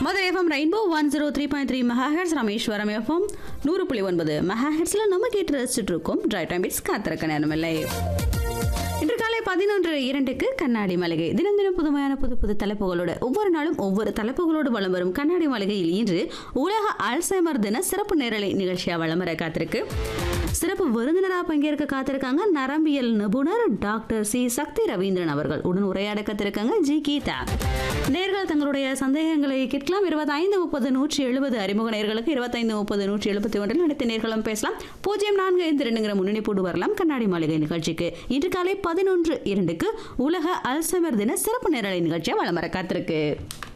Madurai FM rainbow one zero three point three megahertz Rameswaram FM நூறு புள்ளி ஒன்பது மெகாஹெட்ஸில் நம்ம கேட்டு ரசிச்சுட்டு இருக்கோம் ட்ரை டைம் பிட்ஸ் காத்திருக்க நேரமில்லை இன்று காலை பதினொன்று இரண்டுக்கு கண்ணாடி மளிகை தினம் தினம் புதுமையான புது புது தலைப்புகளோடு ஒவ்வொரு நாளும் ஒவ்வொரு தலைப்புகளோடு வலம் வரும் கண்ணாடி மளிகையில் இன்று உலக அல்சைமர் தின சிறப்பு நேரலை நிகழ்ச்சியாக வலம் வர காத்திருக்கு சிறப்பு விருந்தினராக பங்கேற்க காத்திருக்காங்க நரம்பியல் நிபுணர் டாக்டர் சி சக்தி ரவீந்திரன் அவர்கள் உடன் உரையாட காத்திருக்காங்க ஜி கீதா நேர்கள் தங்களுடைய சந்தேகங்களை கேட்கலாம் இருபத்தைந்து முப்பது நூற்றி எழுபது அறிமுக நேர்களுக்கு இருபத்தைந்து முப்பது நூற்றி எழுபத்தி ஒன்றில் அனைத்து நேர்களும் பேசலாம் பூஜ்ஜியம் நான்கு ஐந்து ரெண்டுங்கிற முன்னணி போட்டு வரலாம் கண்ணாடி மாளிகை நிகழ்ச்சிக்கு இன்று காலை பதினொன்று இரண்டுக்கு உலக அல்சைமர் தின சிறப்பு நேரலை நிகழ்ச்சியாக வலம் வர காத்திருக்கு